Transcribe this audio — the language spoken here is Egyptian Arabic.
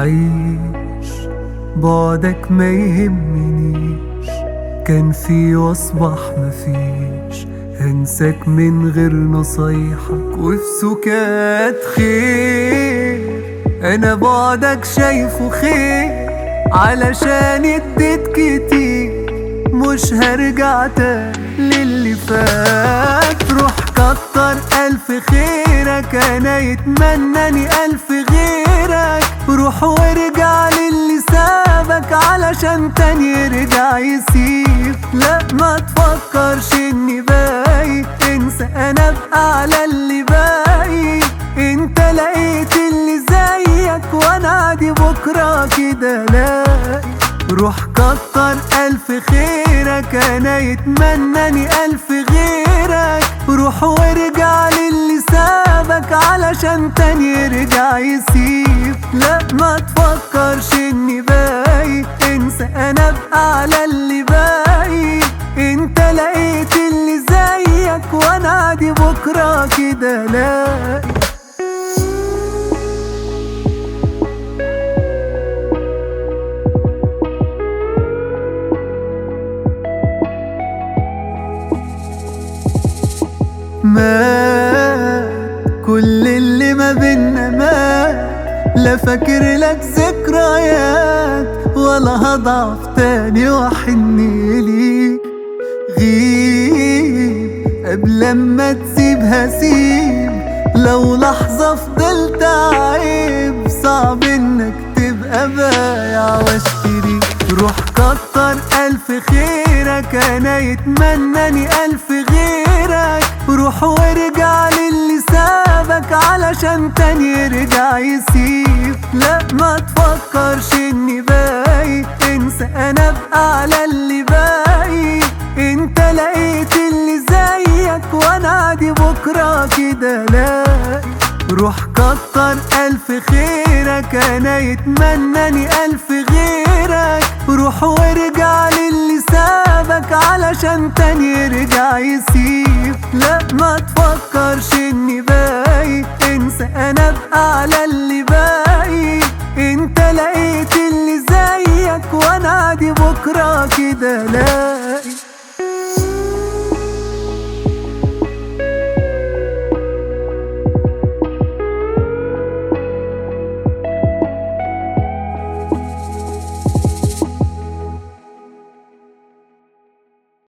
أعيش بعدك ما يهمنيش كان في واصبح مفيش هنساك من غير نصايحك وفي سكات خير انا بعدك شايفه خير علشان اديت كتير مش هرجع تاني للي فات روح كتر الف خيرك انا يتمناني الف غيرك روح وارجع للي سابك علشان تاني يرجع يسيب لا ما تفكرش اني باقي انسى انا ابقى على اللي باقي انت لقيت اللي زيك وانا عادي بكره كده لاقي روح كتر الف خيرك انا يتمناني الف غيرك روح وارجع للي سابك علشان تاني يرجع يسيب لا ما تفكرش اني باقي انسى انا ابقى على اللي باقي انت لقيت اللي زيك وانا عادي بكره كده لاقي مات كل اللي ما بينا مات لا فاكر لك ذكريات ولا هضعف تاني واحن ليك غيب قبل ما تسيب هسيب لو لحظة فضلت عيب صعب انك تبقى بايع واشتري روح كتر الف خيرك انا يتمناني الف غيرك روح وارجع للي سابك علشان تاني يرجع يسيب لا ما تفكرش اني باقي انسى انا ابقى على اللي باقي انت لقيت اللي زيك وانا عادي بكره كده لاقي روح كتر الف خيرك انا يتمناني الف غيرك روح وارجع للي سابك علشان تاني يرجع يسيب لا ما تفكرش اني باقي انسى انا ابقى على اللي باقي انت لقيت اللي زيك وانا عادي بكره كده لا